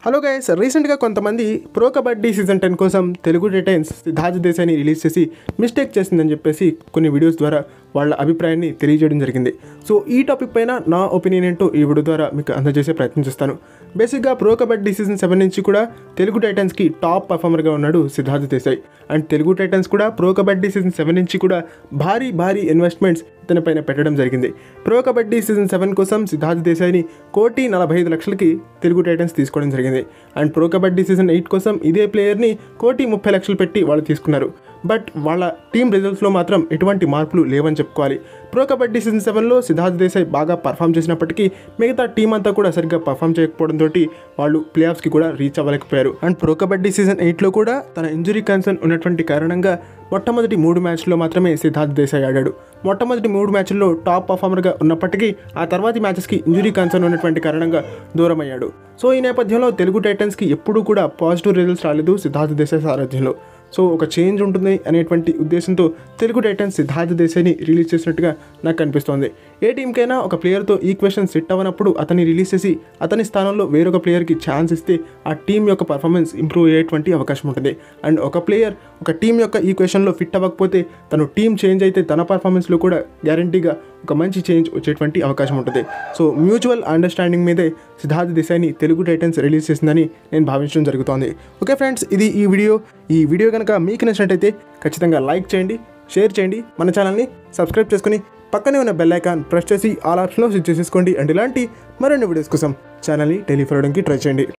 hello guys రీసెంట్గా కొంతమంది pro Kabaddi season ten కోసం తెలుగు టైటన్స్ సిద్ధార్థ్ దేశాన్ని రిలీజ్ చేసి మిస్టేక్ చేసిందని చెప్పేసి కొన్ని వీడియోస్ ద్వారా వాళ్ళ అభిప్రాయాన్ని తెలియజేయడం జరిగింది సో ఈ టాపిక్ పైన నా ఒపీనియన్ ఏంటో ఈ వీడియో ద్వారా మీకు అందజేసే ప్రయత్నం చేస్తాను బేసిక్గా ప్రో కబడ్డీ సీజన్ సెవెన్ నుంచి కూడా తెలుగు టైటన్స్కి టాప్ పర్ఫార్మర్గా ఉన్నాడు సిద్ధార్థ్ దేశాయ్ అండ్ తెలుగు టైటన్స్ కూడా ప్రో కబడ్డీ సీజన్ సెవెన్ నుంచి కూడా భారీ భారీ ఇన్వెస్ట్మెంట్స్ ఇతనిపైన పెట్టడం జరిగింది ప్రో కబడ్డీ సీజన్ సెవెన్ కోసం సిద్ధార్థ్ దేశాయ్ని కోటి నలభై ఐదు లక్షలకి తెలుగు టైటన్స్ తీసుకోవడం జరిగింది and Pro Kabaddi season eight కోసం ఇదే ప్లేయర్ని కోటి ముప్పై లక్షలు పెట్టి వాళ్ళు తీసుకున్నారు బట్ వాళ్ళ టీం రిజల్ట్స్లో మాత్రం ఎటువంటి మార్పులు లేవని చెప్పుకోవాలి ప్రో కబడ్డీ సీజన్ సెవెన్లో సిద్ధార్థ్ దేశాయ్ బాగా పర్ఫామ్ చేసినప్పటికీ మిగతా టీం అంతా కూడా సరిగ్గా పర్ఫామ్ చేయకపోవడంతో వాళ్ళు ప్లే ఆఫ్స్కి కూడా రీచ్ అవ్వలేకపోయారు అండ్ ప్రో కబడ్డీ సీజన్ ఎయిట్లో కూడా తన ఇంజురీ కన్సర్న్ ఉన్నటువంటి కారణంగా మొట్టమొదటి మూడు మ్యాచ్లో మాత్రమే సిద్ధార్థ్ దేశాయ్ ఆడాడు మొట్టమొదటి మూడు మ్యాచ్ల్లో టాప్ పర్ఫార్మర్గా ఉన్నప్పటికీ ఆ తర్వాతి మ్యాచెస్కి ఇంజురీ కన్సర్న్ ఉన్నటువంటి కారణంగా దూరం అయ్యాడు సో ఈ నేపథ్యంలో తెలుగు టైటన్స్కి ఎప్పుడూ కూడా పాజిటివ్ రిజల్ట్స్ రాలేదు సిద్ధార్థ్ దేశాయ్ సారథ్యంలో సో ఒక చేంజ్ ఉంటుంది అనేటువంటి ఉద్దేశంతో తెలుగు టైటన్స్ సిద్ధార్థ్ దేశాయ్ని రిలీజ్ చేసినట్టుగా నాకు అనిపిస్తోంది ఏ టీంకైనా ఒక ప్లేయర్తో ఈక్వేషన్ సెట్ అవ్వనప్పుడు అతన్ని రిలీజ్ చేసి అతని స్థానంలో వేరొక ప్లేయర్కి ఛాన్స్ ఇస్తే ఆ టీం యొక్క పర్ఫార్మెన్స్ ఇంప్రూవ్ అయ్యేటువంటి అవకాశం ఉంటుంది అండ్ ఒక ప్లేయర్ ఒక టీం యొక్క ఈక్వేషన్లో ఫిట్ అవ్వకపోతే తను టీం చేంజ్ అయితే తన పర్ఫార్మెన్స్లో కూడా గ్యారంటీగా ఒక మంచి చేంజ్ వచ్చేటువంటి అవకాశం ఉంటుంది సో మ్యూచువల్ అండర్స్టాండింగ్ మీదే సిద్ధార్థ్ దేశాయ్ని తెలుగు టైటన్స్ రిలీజ్ చేసిందని నేను భావించడం జరుగుతోంది ఓకే ఫ్రెండ్స్ ఇది ఈ వీడియో ఈ వీడియో కనుక మీకు నచ్చినట్టయితే ఖచ్చితంగా లైక్ చేయండి షేర్ చేయండి మన ఛానల్ని సబ్స్క్రైబ్ చేసుకుని పక్కనే ఉన్న బెల్ ఐకాన్ ప్రెస్ చేసి ఆల్ ఆప్షన్లో స్విచ్ చేసేసుకోండి అండ్ ఇలాంటి మరిన్ని వీడియోస్ కోసం ఛానల్ని టెలిఫర్ అవడానికి ట్రై చేయండి